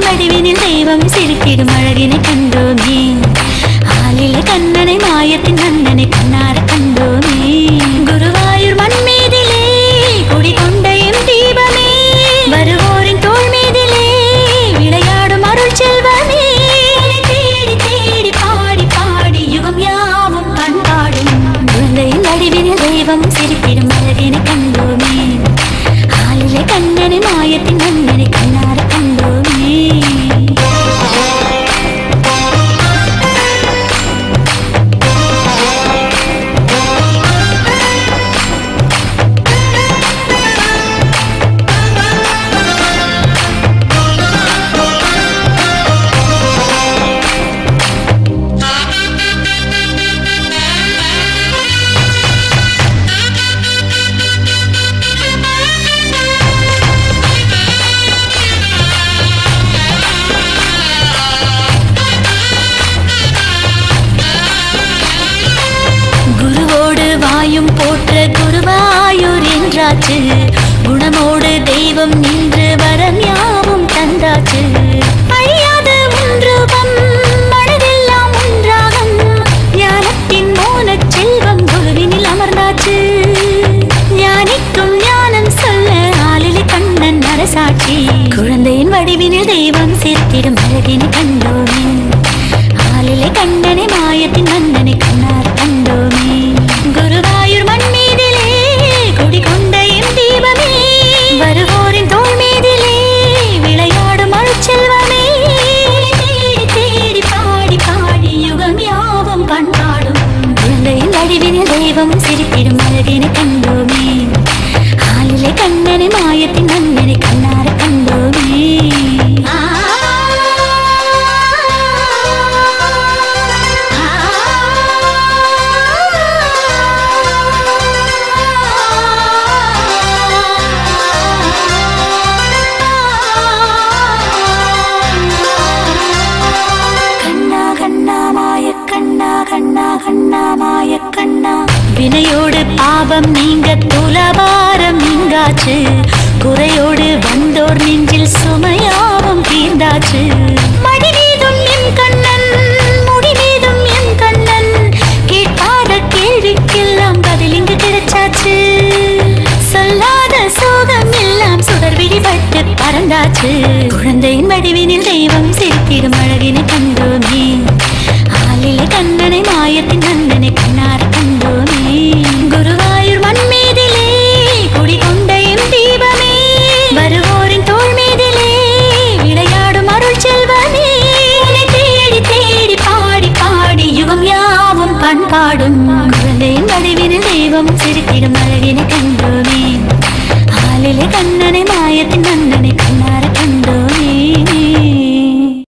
வடிவினில் தெய்வம் சிரித்திடும் அழகினை கண்டோமே ஆலில கண்ணனை மாயத்தின் மன்னனை கண்ணார கண்டோமே குருவாயூர் மண் மீதிலே குடிகொண்ட எம் தீபமே வருவோரின் தோள் மீதிலே விளையாடும் அருள் செல்வமே தேடி தேடி பாடி பாடி யுகம் யாவும் பண்பாடும் குழந்தையின் வடிவினில் தெய்வம் சிரித்திடும் அழகினை கண்டோமே ஆலிலே கண்ணனை மாயத்தின் மன்னனை கண்ணார கண்டோமே குருவோடு வாயும் போற்ற குருவாயூர் என்றாச்சு குணமோடு தெய்வம் நின்று வரம் யாவும் தந்தாச்சு அழியாத ஒன்றுவம் மனதெல்லாம் ஒன்றாகும் ஞானத்தின் மோனச் செல்வம் குருவினில் அமர்ந்தாச்சு ஞானிக்கும் ஞானம் சொல்ல ஆளிலே கண்ணன் அரசாட்சி குழந்தையின் வடிவினில் தெய்வம் சேர்த்திடும் அழகினை கண்டோமே ஆளிலே கண்ணனை மாயத்தின் மன்னனை கண்ணார் கண்டோமே குருவாயூர் மண் மீதிலே குடிகொண்ட எம் தீபமே வருவோரின் தோள் மீதிலே விளையாடும் அருட்செல்வமே தேடி தேடி பாடி பாடி யுகம் யாவும் பண்பாடும் குழந்தையின் வடிவினில் தெய்வம் சிரித்திடும் அழகினை கண்டோமே ஆளிலே கண்ணனை மாயத்தின் மன்னனை கண்ணார கண்டோமே கண்ணா கண்ணா மாய கண்ணா கண்ணா கண்ணா மாய கண்ணா வினையோடு பாவம் நீங்க துலபாரம் நீங்காச்சு குறையோடு வந்தோர் நெஞ்சில் சுமையாவும் தீர்ந்தாச்சு மடி மீதும் என் கண்ணன் முடி மீதும் என் கண்ணன் கேட்காத கேள்விக்கெல்லாம் பதில் இங்கு கிடைச்சாச்சு சொல்லாத சோகம் எல்லாம் சுடர் விழிபட்டு பறந்தாச்சு குழந்தையின் வடிவினில் தெய்வம் சிரித்திடும் அழகினை கண்டோமே ஆளிலே கண்ணனை மாயத்தின் மன்னனை கண்ணார கண்டோமே குருவாயூர் மண் மீதிலே குடிகொண்ட எம் தீபமே வருவோரின் தோள் மீதிலே விளையாடும் அருள் செல்வமே உன்னை தேடி தேடி பாடி பாடி யுகம் யாவும் பண்பாடும் குழந்தையின் வடிவினில் தெய்வம் சிரித்திடும் அழகினை கண்டோமே ஆளிலே கண்ணனை மாயத்தின் மன்னனை கண்ணார கண்டோமே